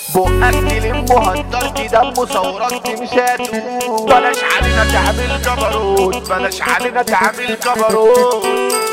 بقك تلمه هتطرد دمه ثورات تمشاته بلاش علينا تعمل جبروت بلاش علينا تعمل جبروت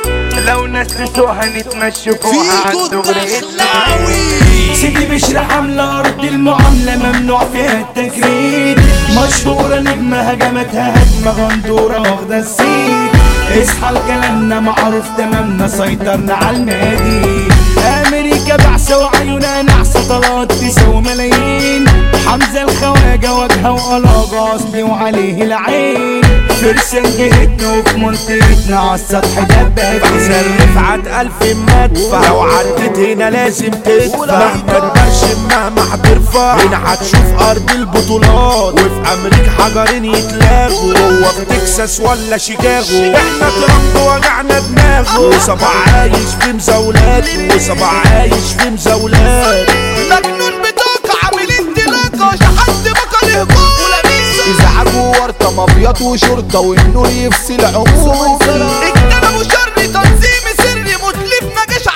لو ناس تسوقها نتمشي فوقها فيكو عالدغري الدخلاوي سيدي بشر عاملة أرض المعاملة ممنوع فيها التجريد مشهورة نجمة هجمتها هجمة غندورة واخدة السيد اصحى لكلامنا معروف تمامنا سيطرنا على النادي أمريكا بعثة وعيونها نعسة طلعت تساوي ملايين حمزة الخواجة وجهه وقلاجة أصلي وعليه العين فرسان جهتنا وفي منطقتنا عالسطح دبابين بحسن رفعت ألف مدفع لو عدت هنا لازم تدفع مهما تبرشم مهما هترفع هنا هتشوف أرض البطولات وفي أمريكا حجرين يتلاغوا هو في تكساس ولا شيكاغو احنا ترامب وجعنا دماغه وصبع عايش في مزاولات وصبع عايش في مزاولات مجنون بطاقة عامل انطلاقة شحد بقى الهجوم ازعاج وورطة مافيات وشرطة والنور يفصل عموم اجتنبوا شر تنظيم سري متلف ما جاش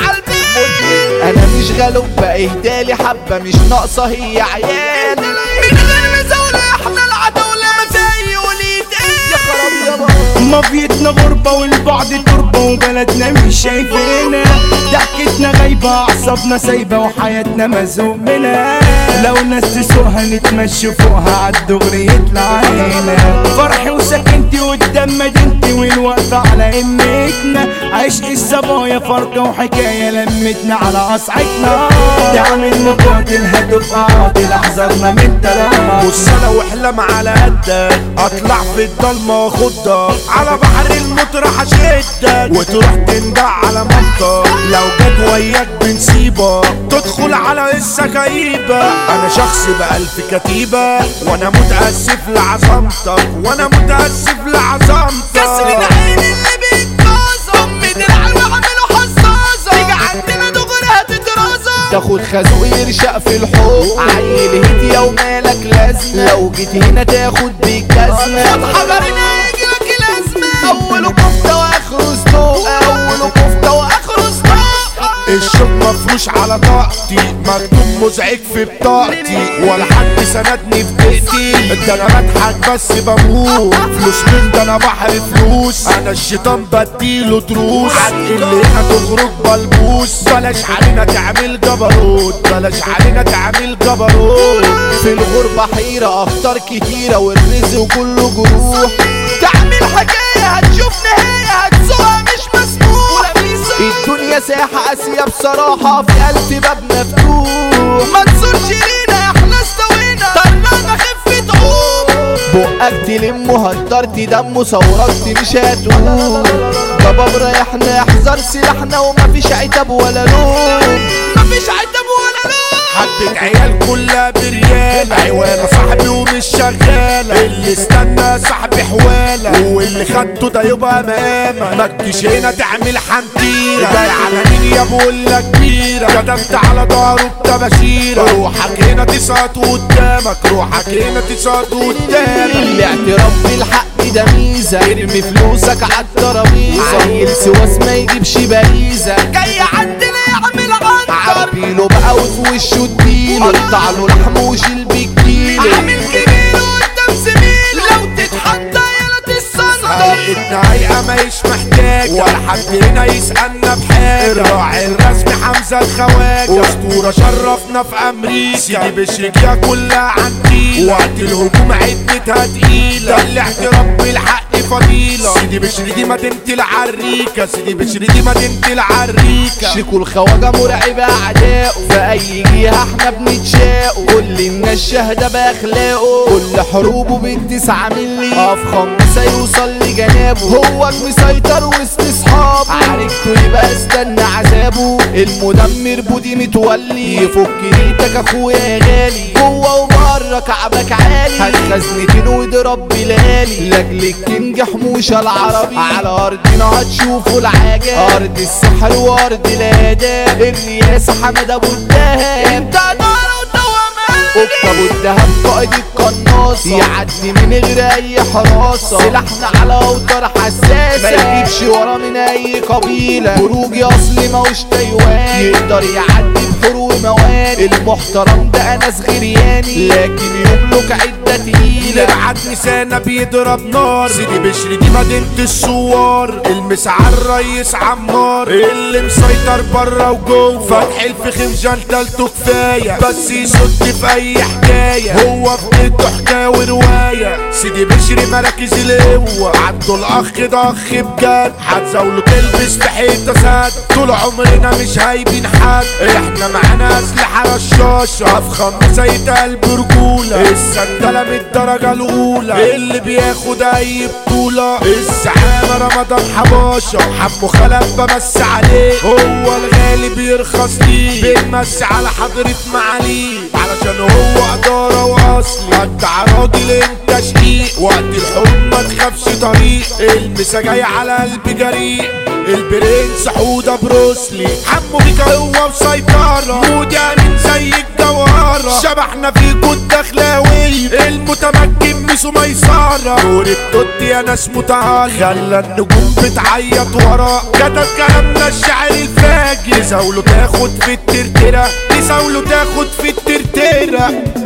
عالبال انا مش غلوب باهدالي حبة مش ناقصة هي عيال من غير مزاولة احنا العتاولة مزاي وليد يا خراب يابا مافيتنا غربة والبعد تربة وبلدنا مش شايفينا ضحكتنا غايبة أعصابنا سايبة وحياتنا مزوق منها لو ناس تسوقها نتمشي فوقها عالدغري يطلع علينا فرحي وسكنتي قدام مدينتي والوقفة على همتنا عشق الصبايا فرقة وحكاية لمتنا على قصعتنا تعمل مقاتل هتبقى عاطل احذرنا من تلاها بص انا واحلم على قدك اطلع في الضلمه واخدك على بحر المطرح اشدك وتروح تندع على منطق لو جت وياك بنسيبك تدخل على السكايبة انا شخص بألف كتيبة وانا متأسف لعظمتك وانا متأسف كسر لعظمتك العين اللي بيتكاظم من العين وعملوا حصاظة تيجي عندنا دغري هتترازة تاخد خازوق يرشق في الحوق عيل هدية ومالك لازمة لو جيت هنا تاخد بالجزمة خد حجرين هيجي لك الازمة أوله كفتة وآخره صدوق أوله كفتة وآخره صدوق الشوك مفروش على طاقتي مكتوب مزعج في بطاقتي ولا حد سندني في دقيقتي ده انا بضحك بس بموت فلوس من ده انا بحر فلوس انا الشيطان بديله دروس اللي هنا تخرج بلبوس بلاش علينا تعمل جبروت بلاش علينا تعمل جبروت في الغربة حيرة أخطار كتيرة والرزق كله جروح تعمل حكاية هتشوف نهاية هتسوقها مش مسموح الدنيا ساحة قاسية بصراحة في ألف باب مفتوح ما تزورش لينا احنا استوينا طلعنا خفة عوم بقك تلمه هتطرت دمه ثورات مش هتقوم ضباب رايحنا احذر سلاحنا ومفيش عتاب ولا لوم مفيش عتاب ولا لوم حبة عيال كلها بريالة عوالة صاحبي ومش شغالة اللي استنى صاحبي حوالة واللي خدته ده يبقى مامة ما تجيش هنا تعمل حنتيرة جاي على مين يا بقولة كبيرة كتبت على ظهره بتباشيرة روحك هنا تسقط قدامك روحك هنا تسقط قدامك الاعتراف بالحق ده ميزة ارمي فلوسك عالترابيزة عيل سواس ما يجيبش باريزة جاي عندنا يعمل عنتر عبيله بقى وفي وشه اديله قطع له لحم وشيل بالكيلو عامل كبير قدام زميل لو تتحدى يلا تتصنطر حلقتنا هيئة ماهيش محتاج ولا حد هنا يسألنا بحاجة الراعي الرسمي حمزة الخواجة أسطورة شرفنا في أمريكا سيدي بشركيا كلها عندي وقت الهجوم عدتها تقيلة ده الاحترام بالحق فضيلة سيدي بشري دي مدينة العريكة سيدي بشري دي مدينة العريكة شيكو الخواجة مرعب أعدائه في أي جهة احنا بنتشاقه كل الناس شاهدة بأخلاقه كل حروبه بالتسعة ملي أفخم سيوصل لجنابه هو مسيطر وسط صحابه عرفته يبقى استنى عذابه المدمر بودي متولي يفك ريتك أخويا يا غالي جوه وبره كعبك عالي هتخزنتين واضرب بلالي لاجل الكينج حموشة العربي على أرضنا هتشوفوا العجب أرض السحر وأرض الآداب الرياسة حمد أبو الدهب انت نار ودوامات قطة أبو الدهب قائد القناصة يعدي من غير أي حراسة سلاحنا على أوتار حساسة ما يجيبش ورا من أي قبيلة خروجي أصلي ماهوش تايوان يقدر يعدي بحور ومواد غرياني المحترم ده انس غرياني لكن يملك عدة تقيلة نبعت نسانا بيضرب نار سيدي بشري دي مدينة السوار المسعى الريس عمار اللي مسيطر برا وجوه فتح الفخم جلدلته كفاية بس يصد في اي حكاية هو في بيته حكاية ورواية سيدي بشري مراكز القوة عدوا الاخ ده اخ بجد هتزاوله تلبس في حيطة سد طول عمرنا مش هايبين حد احنا معانا اسلحة رشاشة افخم زي قلب رجولة السندلة من الدرجة الاولى اللي بياخد اي بطولة الزعامة رمضان حباشة حمو خلف بمس عليه هو الغالي بيرخص ليه بنمس على حضرة معاليه علشان هو ادارة واصلي قد راجل انت شقيق وقت الحب ما تخافش طريق المسا جاي على قلب جريء البرنس حودة بروسلي حمو بيك هو مسيطرة مودي امين زي الجوارة شبحنا فيكو الدخلاوي المتمكن ميسو ميسارة نور التوت يا ناس متعال خلى النجوم بتعيط وراه كتب كلامنا الشعر الفاجر تساوله تاخد في الترترة تساوله تاخد في الترترة